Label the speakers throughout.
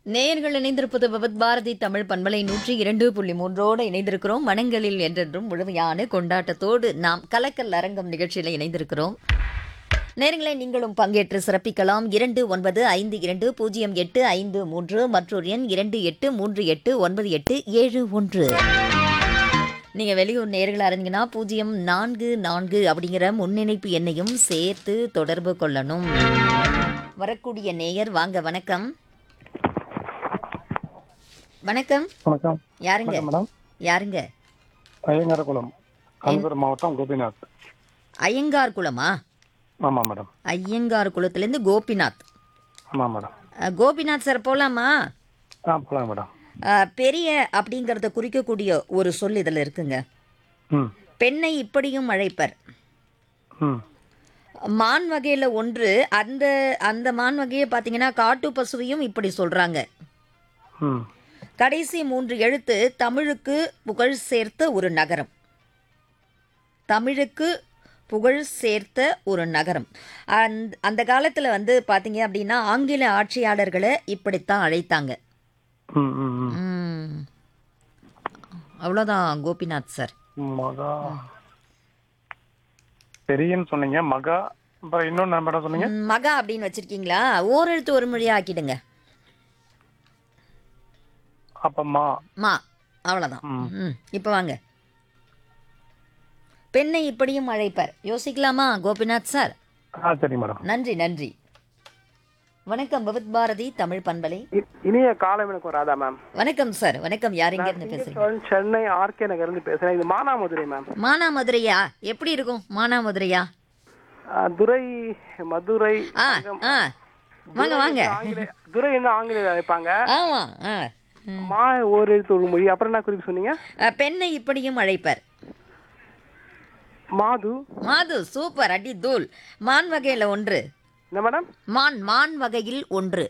Speaker 1: நேயர்கள் இணைந்திருப்பது விபத் பாரதி தமிழ் பண்பலை நூற்றி இரண்டு புள்ளி மூன்றோடு இணைந்திருக்கிறோம் மனங்களில் என்றென்றும் முழுமையான கொண்டாட்டத்தோடு நாம் கலக்கல் அரங்கம் நிகழ்ச்சியில் இணைந்திருக்கிறோம் நேரங்களை நீங்களும் பங்கேற்று சிறப்பிக்கலாம் இரண்டு ஒன்பது ஐந்து இரண்டு பூஜ்ஜியம் எட்டு ஐந்து மூன்று மற்றொரு எண் இரண்டு எட்டு மூன்று எட்டு ஒன்பது எட்டு ஏழு ஒன்று நீங்கள் வெளியூர் நேர்களாக இருந்தீங்கன்னா பூஜ்ஜியம் நான்கு நான்கு அப்படிங்கிற முன்னிணைப்பு எண்ணையும் சேர்த்து தொடர்பு கொள்ளணும் வரக்கூடிய நேயர் வாங்க வணக்கம் வணக்கம்
Speaker 2: வணக்கம்
Speaker 1: யாருங்க
Speaker 2: வணக்கம் மேடம்
Speaker 1: யாருங்க
Speaker 2: ஐயங்காரகுளம் காஞ்சிபுரம் மாவட்டம் கோபிநாத்
Speaker 1: ஐயங்கார் குளமா
Speaker 2: ஆமாம் மேடம்
Speaker 1: ஐயங்கார் குளத்துலேருந்து கோபிநாத்
Speaker 2: ஆமாம் மேடம்
Speaker 1: அஹ், கோபிநாத் சார் போகலாமா
Speaker 2: ஆ போகலாம் மேடம்
Speaker 1: அஹ், பெரிய அப்படிங்கிறத குறிக்கக்கூடிய ஒரு சொல் இதில் இருக்குங்க
Speaker 2: ம்
Speaker 1: பெண்ணை இப்படியும் அழைப்பர்
Speaker 2: ம்
Speaker 1: மான் வகையில் ஒன்று அந்த அந்த மான் வகையை பார்த்தீங்கன்னா காட்டு பசுவையும் இப்படி சொல்கிறாங்க
Speaker 2: ம்
Speaker 1: கடைசி மூன்று எழுத்து தமிழுக்கு புகழ் சேர்த்த ஒரு நகரம் தமிழுக்கு புகழ் சேர்த்த ஒரு நகரம் அந்த அந்த காலத்தில் வந்து பார்த்தீங்க அப்படின்னா ஆங்கில ஆட்சியாளர்களை இப்படித்தான் அழைத்தாங்க
Speaker 2: ம் ம் ம்
Speaker 1: ம். அவ்வளோதான் கோபிநாத் சார்
Speaker 2: மகா பெரியன்னு சொன்னீங்க மகா அப்புறம் இன்னொன்று மேடம் சொன்னீங்க
Speaker 1: ம், மகா அப்படின்னு வச்சிருக்கீங்களா ஓரெழுத்து ஒரு மொழியா ஆக்கிடுங்க
Speaker 2: அப்பம்மா
Speaker 1: மா அவ்வளோதான் ம் இப்போ வாங்க பெண்ணை இப்படியும் அழைப்பார் யோசிக்கலாமா கோபிநாத் சார்
Speaker 2: ஆ சரி மேடம்
Speaker 1: நன்றி நன்றி வணக்கம் பகவத் பாரதி தமிழ் பண்பலை
Speaker 3: இ- இனிய காலம் எனக்கு வராதா மேம்
Speaker 1: வணக்கம் சார் வணக்கம் யார் இங்க இருந்து பேசுறீங்க
Speaker 3: நான் சென்னை ஆர்கே நகர் இருந்து பேசுறேன் இது மானாமதுரை மேம்
Speaker 1: மானாமதுரையா எப்படி இருக்கும் மானாமதுரையா
Speaker 3: ஆ, துரை மதுரை
Speaker 1: ஆ ஆ வாங்க வாங்க
Speaker 3: ஆங்கில துரை என்ன ஆங்கிலேயர் அழைப்பாங்க
Speaker 1: ஆமா ஆ ம்.
Speaker 3: மா ஒரு எழுத்து ஒரு மொழி அப்புறம் என்ன குறிப்பு சொன்னீங்க
Speaker 1: அ, பெண்ணை இப்படியும் அழைப்பர்
Speaker 3: மாது
Speaker 1: மாது சூப்பர் அடி தூள் மான் வகையில் ஒன்று
Speaker 3: என்ன மேடம்
Speaker 1: மான் மான் வகையில் ஒன்று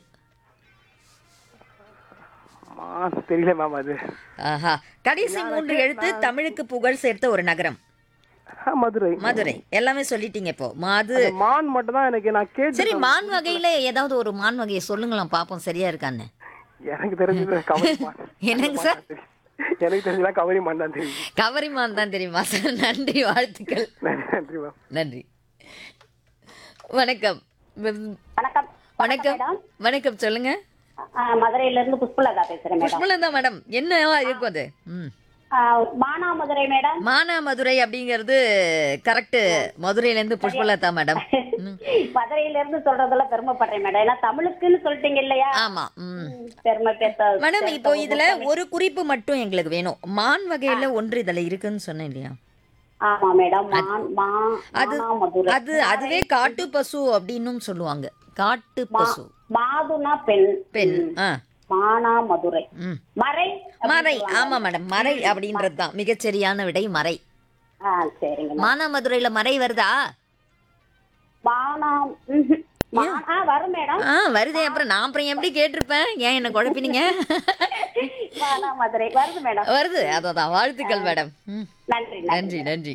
Speaker 3: மா தெரியல மேம் அது
Speaker 1: ஆஹா கடைசி மூன்று எழுத்து தமிழுக்கு புகழ் சேர்த்த ஒரு நகரம்
Speaker 3: ஆ, மதுரை
Speaker 1: மதுரை எல்லாமே சொல்லிட்டீங்க இப்போ மாது
Speaker 3: அந்த மான் மட்டும் தான் எனக்கு நான் கேட்டு
Speaker 1: சரி மான் வகையில ஏதாவது ஒரு மான் வகையை சொல்லுங்களேன் பாப்போம் சரியா இருக்கான்னு
Speaker 3: எனக்கு தெரிஞ்சது கவரி மான்
Speaker 1: என்னங்க சார்
Speaker 3: எனக்கு தெரிஞ்சதா கவரி மான் தான் தெரியும்
Speaker 1: கவரி மான் தான் தெரியுமா சார் நன்றி வாழ்த்துக்கள்
Speaker 3: நன்றி நன்றி மேம்
Speaker 1: நன்றி வணக்கம் வ-
Speaker 4: வணக்கம்
Speaker 1: வணக்கம் வணக்கம் சொல்லுங்க
Speaker 4: ஆ, மதுரையில இருந்து புஷ்பலதா பேசுறேன் மேடம்
Speaker 1: புஷ்பலதா மேடம் என்ன இருக்கும் அது ம்
Speaker 4: ஆ, மானாமதுரை மேடம்
Speaker 1: மானாமதுரை அப்படிங்கிறது கரெக்ட் மதுரையிலேருந்து புஷ்பலதா மேடம் ம்.
Speaker 4: மதுரையில இருந்து சொல்றதுல பெருமைப்படுறேன் மேடம் ஏன்னா தமிழுக்குன்னு சொல்லிட்டீங்க இல்லையா
Speaker 1: ஆமா ம்
Speaker 4: பெருமை பேச
Speaker 1: மேடம் இப்போ இதுல ஒரு குறிப்பு மட்டும் எங்களுக்கு வேணும் மான் வகையில ஒன்று இதுல இருக்குன்னு சொன்னேன் இல்லையா
Speaker 4: ஆமா மேடம் மான் மா
Speaker 1: அது
Speaker 4: மானாமதுரை
Speaker 1: அது அதுவே காட்டு பசு அப்படின்னும் சொல்லுவாங்க காட்டு பசு
Speaker 4: மாதுனா பெண்
Speaker 1: பெண் ஆ
Speaker 4: மானாமதுரை
Speaker 1: ம்
Speaker 4: மறை
Speaker 1: மறை ஆமா மேடம் மறை அப்படின்றது தான் மிகச்சரியான விடை மறை
Speaker 4: ஆ சரிங்க
Speaker 1: மானாமதுரையில மறை வருதா
Speaker 4: மானா ம்ஹும். மா- ஆ வரும் மேடம்
Speaker 1: ஆ வருதே அப்புறம் நான் அப்புறம் எப்படி கேட்டிருப்பேன் ஏன் என்ன குழப்பினீங்க
Speaker 4: மானாமதுரை வருது மேடம்
Speaker 1: வருது அதான் வாழ்த்துக்கள் மேடம் ம்
Speaker 4: நன்றி நன்றி
Speaker 1: நன்றி நன்றி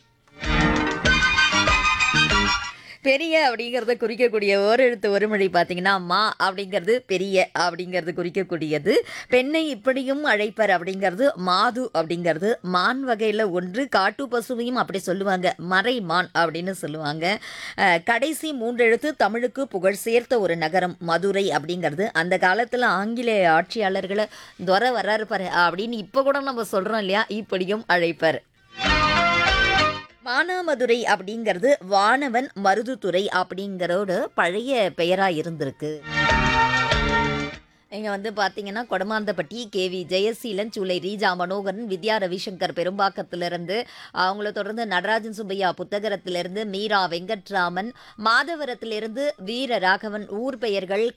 Speaker 1: பெரிய அப்படிங்கிறத குறிக்கக்கூடிய ஓரெழுத்து ஒருமொழி பார்த்தீங்கன்னா மா அப்படிங்கிறது பெரிய அப்படிங்கிறது குறிக்கக்கூடியது பெண்ணை இப்படியும் அழைப்பர் அப்படிங்கிறது மாது அப்படிங்கிறது மான் வகையில் ஒன்று காட்டு பசுவையும் அப்படி சொல்லுவாங்க மறை மான் அப்படின்னு சொல்லுவாங்க அஹ், கடைசி மூன்றெழுத்து தமிழுக்கு புகழ் சேர்த்த ஒரு நகரம் மதுரை அப்படிங்கிறது அந்த காலத்தில் ஆங்கிலேய ஆட்சியாளர்களை துறை வர்றாரு பாரு அப்படின்னு இப்போ கூட நம்ம சொல்கிறோம் இல்லையா இப்படியும் அழைப்பர் மானாமதுரை அப்படிங்கிறது வானவன் மருதுத்துறை அப்படிங்கிறோட பழைய பெயரா இருந்திருக்கு இங்கே வந்து பார்த்தீங்கன்னா கொடமாந்தப்பட்டி கேவி ஜெயசீலன் சூளை ரீஜா மனோகரன் வித்யா ரவிசங்கர் பெரும்பாக்கத்திலிருந்து அவங்கள தொடர்ந்து நடராஜன் சுப்பையா புத்தகரத்திலிருந்து மீரா வெங்கட்ராமன் மாதவரத்திலிருந்து வீர ராகவன் ஊர் பெயர்கள்